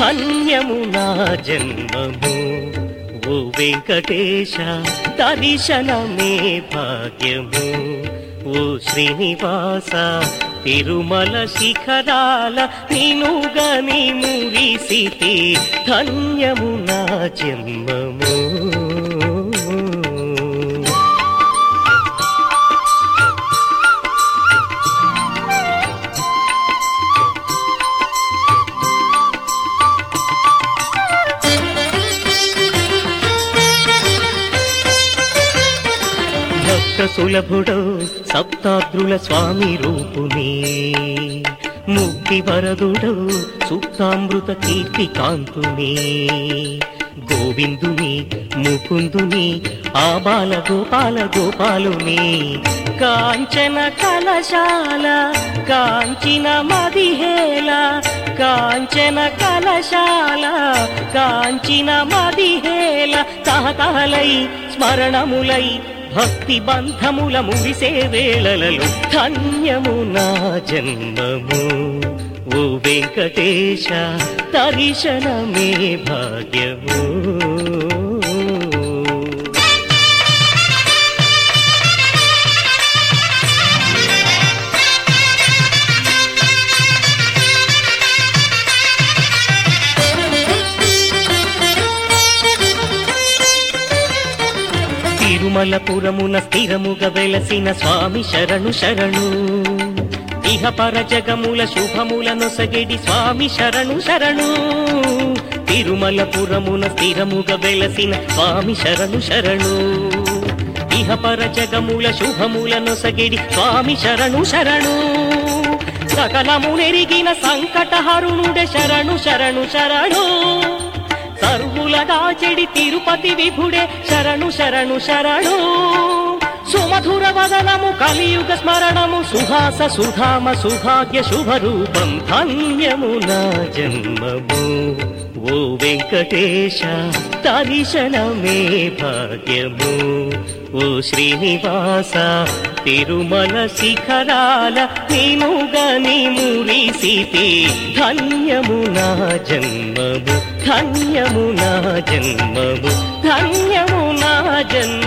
ధన్యము నా జన్మము ఓ వెంకటేశ దర్శనమే భాగ్యము ఓ శ్రీనివాస తిరుమల శిఖరాల నినుగని మురిసితే ధన్యము నా జన్మము భక్త సులభుడో సప్తాద్రుల స్వామి రూపుని ముక్తి వరదుడో సుప్తామృత కీర్తి కాంతుని గోవిందుని ముకుందుని ఆ బాల గోపాల గోపాలుని కాంచన కలశాల కాంచిన మదిహేల కాంచన కలశాల కాంచిన మదిహేల తహతహలై స్మరణములై భక్తి బంధముల ముగిసే వేళలలో ధన్యము నా జన్మము ఓ వెంకటేశ దర్శనమే భాగ్యము తిరుమలపురమున స్థిరముగా వెలసిన స్వామి శరణు శరణు ఇహ పర జగముల శుభముల నొసగిడి స్వామి శరణు శరణు తిరుమలపురమున స్థిరముగా వెలసిన స్వామి శరణు శరణు ఇహ పర జగముల శుభముల నొసగిడి స్వామి శరణు శరణు సకలము నెరిగిన సంకటహరుణుడ శరణు శరణు శరణు సర్వుల దాచెడి తిరుపతి విభుడే శరణు శరణు శరణు సుమధుర వదనము కలియుగ స్మరణము సుహాస సుధామ సుభాగ్య శుభరూపం ధన్యము నా జన్మము ఓ వెంకటేశ దర్శనమే భాగ్యము ఓ శ్రీనివాస తిరుమల శిఖరాల నినుగని మురిసితే ధన్యము నా జన్మము ధన్యము నా జన్మము ధన్యము నా జన్మ